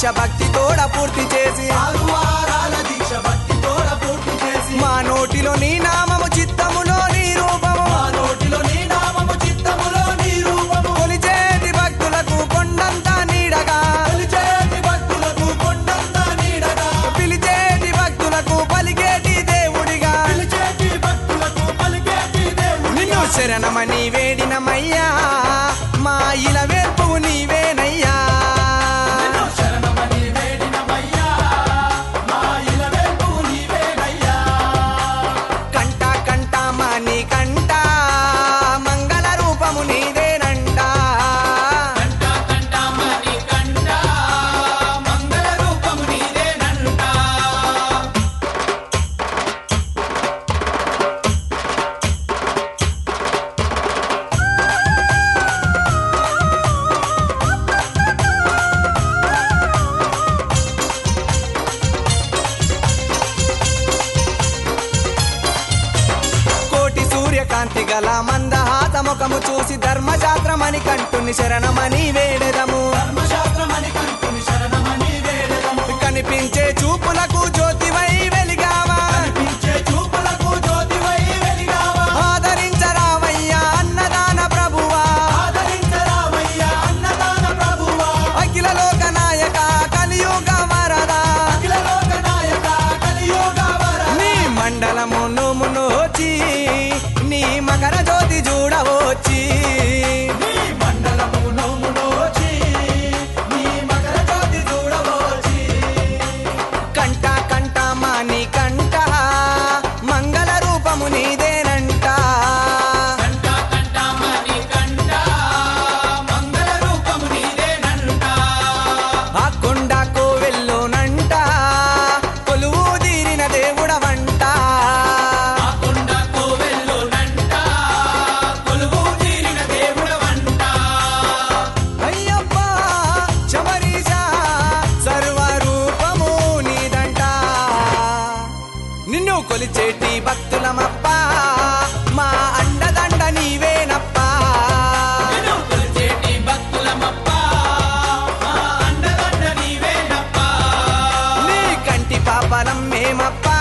దీక్ష భక్తి తోడ పూర్తి చేసి ఆరు వారాల దీక్ష భక్తితోడ పూర్తి చేసి మా నోటిలో నీ నామము చిత్తములో నీ రూపము మా నోటిలో నీ నామము చిత్తములో నీ రూపము కొలిచేటి భక్తులకు కొండంత నీడగా కొలిచేటి భక్తులకు కొండంత నీడగా పిలిచేటి భక్తులకు పలికేటి దేవుడిగా పిలిచేటి భక్తులకు పలికేటి దేవుడు నిన్ను శరణమని వేడినమయ్యా మా ఇల వేర్పు నీవేనయ్యా నిన్ను శరణమని వేడినమయ్యా మా ఇలవేల్పు నీవేనయ్యా కంట కంట మాని కంట మంగళ రూపము నీదేనంట కంట కంట మణి కంట మంగళ రూపము నీదేనంట కోటి సూర్యకాంతి గల మందహాస ముఖము చూసి ధర్మశాస్త్రమని కంటుని శరణమని వేడెదము ధర్మశాస్త్రమని కంటుని శరణమని వేడెదము కనిపించే చూపులకు జ్యోతివై వెలిగావా కనిపించే చూపులకు జ్యోతివై వెలిగావా ఆదరించరావయ్యా అన్నదాన ప్రభువా ఆదరించరామయ్యా అన్నదాన ప్రభువా అఖిల లోక నాయక కలియుగ వరదా అఖిల లోక నాయక కలియుగ వర నీ మండలము నోము నోచి నీ మకర జ్యోతి చూడవచ్చి నీ మండలము నోము నోచి నీ మకర జ్యోతి చూడవోచి కంట కంట మాని కంట మంగళ రూపము నీదేనంట కంట కంట మణి కంట మంగళ రూపము నీదేనంట ఆ కొండ కోవెల్లోనంట కొలువు తీరిన దేవుడవంట ఆ కొండ కోవెల్లోనంట కొలువు తీరిన దేవుడవంట అయ్యప్ప శబరీశ సర్వరూపము నీదంట నిన్ను కొలిచేటి భక్తులమప్ప మా అండదండ నీవేనప్ప నిన్ను కొలిచేటి భక్తులమప్ప మా అండదండ నీవేనప్ప నీ కంటి పాపలం మేమప్ప